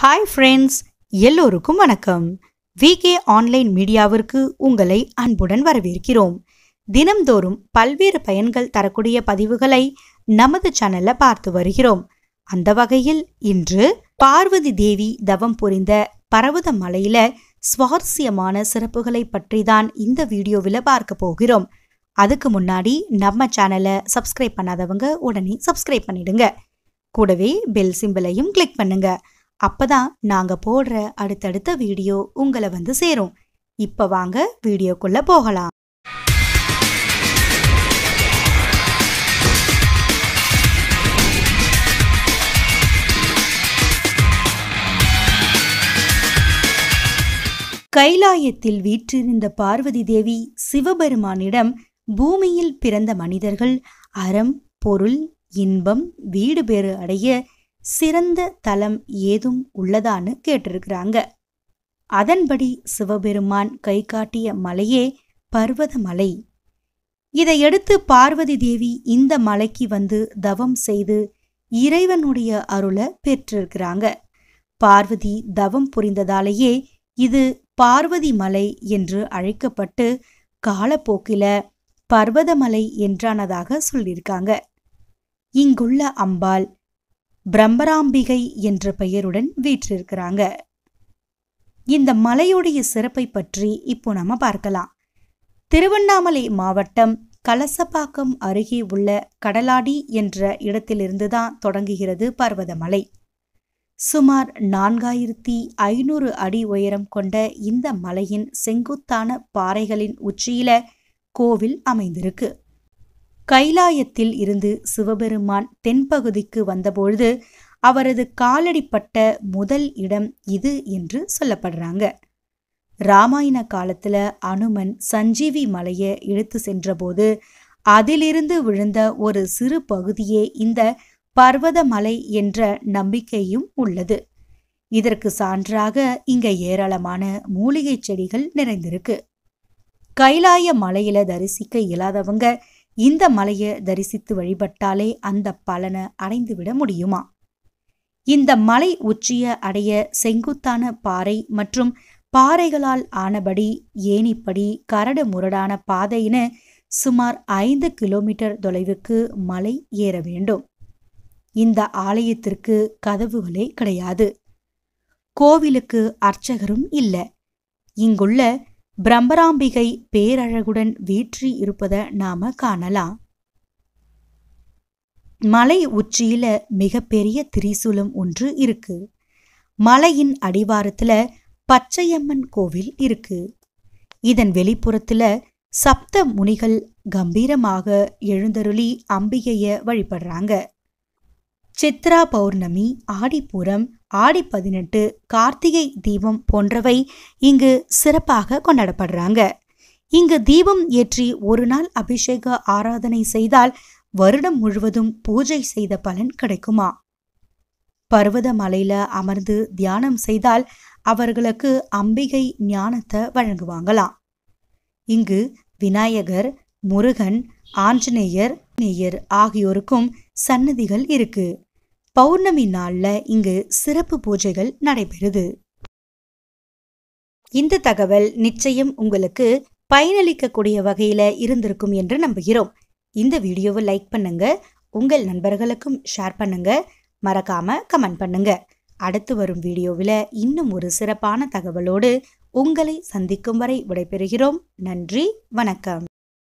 hi friends எல்லோருக்கும் வணக்கம் VK online மீடியாவிற்கு உங்களை அன்புடன் வரவேற்கிறோம் தினம்தோறும் பல்வேறு பயன்கள் தரக்கூடிய பதிவுகளை நமது சேனல்ல பார்த்து வருகிறோம் அந்த வகையில் இன்று பார்வதி தேவி தவம் புரிந்த பர்வத மலையில சுவாரஸ்யமான சிறப்புகளை பற்றி தான் இந்த வீடியோவில் பார்க்க போகிறோம் அதுக்கு முன்னாடி நம்ம சேனலை சப்ஸ்கிரைப் பண்ணாதவங்க உடனே சப்ஸ்கிரைப் பண்ணிடுங்க கூடவே பெல் சிம்பிளையும் கிளிக் பண்ணுங்க அப்பதான் நாங்க போடுற அடுத்தடுத்த வீடியோ உங்களை வந்து சேரும் இப்ப வாங்க வீடியோக்குள்ள போகலாம் கைலாயத்தில் வீற்றிருந்த பார்வதி தேவி சிவபெருமானிடம் பூமியில் பிறந்த மனிதர்கள் அறம் பொருள் இன்பம் வீடு பேறு அடைய சிறந்த தலம் ஏதும் உள்ளதான்னு கேட்டிருக்கிறாங்க அதன்படி சிவபெருமான் கை காட்டிய மலையே பர்வத மலை இதையடுத்து பார்வதி தேவி இந்த மலைக்கு வந்து தவம் செய்து இறைவனுடைய அருளை பெற்றிருக்கிறாங்க பார்வதி தவம் புரிந்ததாலேயே இது பார்வதி மலை என்று அழைக்கப்பட்டு காலப்போக்கில பர்வதமலை என்றானதாக சொல்லியிருக்காங்க இங்குள்ள அம்பாள் பிரம்மராம்பிகை என்ற பெயருடன் வீற்றிருக்கிறாங்க இந்த மலையுடைய சிறப்பை பற்றி இப்போ நாம பார்க்கலாம் திருவண்ணாமலை மாவட்டம் கலசப்பாக்கம் அருகே உள்ள கடலாடி என்ற இடத்திலிருந்து தான் தொடங்குகிறது பர்வதமலை சுமார் நான்காயிரத்தி ஐநூறு அடி உயரம் கொண்ட இந்த மலையின் செங்குத்தான பாறைகளின் உச்சியில கோவில் அமைந்திருக்கு கைலாயத்தில் இருந்து சிவபெருமான் தென்பகுதிக்கு வந்தபொழுது அவரது காலடிப்பட்ட முதல் இடம் இது என்று சொல்லப்படுறாங்க ராமாயண காலத்துல அனுமன் சஞ்சீவி மலையை இழுத்து சென்றபோது அதிலிருந்து விழுந்த ஒரு சிறு பகுதியே இந்த பர்வதமலை என்ற நம்பிக்கையும் உள்ளது இதற்கு சான்றாக இங்க ஏராளமான மூலிகை செடிகள் நிறைந்திருக்கு கைலாய மலையில தரிசிக்க இயலாதவங்க இந்த மலையை தரிசித்து வழிபட்டாலே அந்த பலனை அடைந்துவிட முடியுமா இந்த மலை உச்சிய அடைய செங்குத்தான பாறை மற்றும் பாறைகளால் ஆனபடி ஏணிப்படி கரடு முரடான பாதைன்னு சுமார் ஐந்து கிலோமீட்டர் தொலைவுக்கு மலை ஏற வேண்டும் இந்த ஆலயத்திற்கு கதவுகளே கிடையாது கோவிலுக்கு அர்ச்சகரும் இல்ல இங்குள்ள பிரம்மராம்பிகை பேரழகுடன் வீற்றி இருப்பத நாம காணலாம் மலை உச்சியில மிகப்பெரிய திரிசூலம் ஒன்று இருக்கு மலையின் அடிவாரத்துல பச்சையம்மன் கோவில் இருக்கு இதன் வெளிப்புறத்துல சப்த முனிகள் கம்பீரமாக எழுந்தருளி அம்பிகைய வழிபடுறாங்க சித்ரா பௌர்ணமி ஆடிப்பூரம் ஆடி பதினெட்டு கார்த்திகை தீபம் போன்றவை இங்கு சிறப்பாக கொண்டாடப்படுறாங்க இங்கு தீபம் ஏற்றி ஒரு நாள் அபிஷேக ஆராதனை செய்தால் வருடம் முழுவதும் பூஜை செய்த பலன் கிடைக்குமா பர்வத மலையில அமர்ந்து தியானம் செய்தால் அவர்களுக்கு அம்பிகை ஞானத்தை வழங்குவாங்களாம் இங்கு விநாயகர் முருகன் ஆஞ்சநேயர் நேயர் ஆகியோருக்கும் சன்னதிகள் இருக்கு பௌர்ணமி நாள்ல இங்கு சிறப்பு பூஜைகள் நடைபெறுது இந்த தகவல் நிச்சயம் உங்களுக்கு பயனளிக்கக்கூடிய வகையில இருந்திருக்கும் என்று நம்புகிறோம் இந்த வீடியோவை லைக் பண்ணுங்க உங்கள் நண்பர்களுக்கும் ஷேர் பண்ணுங்க மறக்காம கமெண்ட் பண்ணுங்க அடுத்து வரும் வீடியோவில் இன்னும் ஒரு சிறப்பான தகவலோடு உங்களை சந்திக்கும் வரை விடைபெறுகிறோம் நன்றி வணக்கம்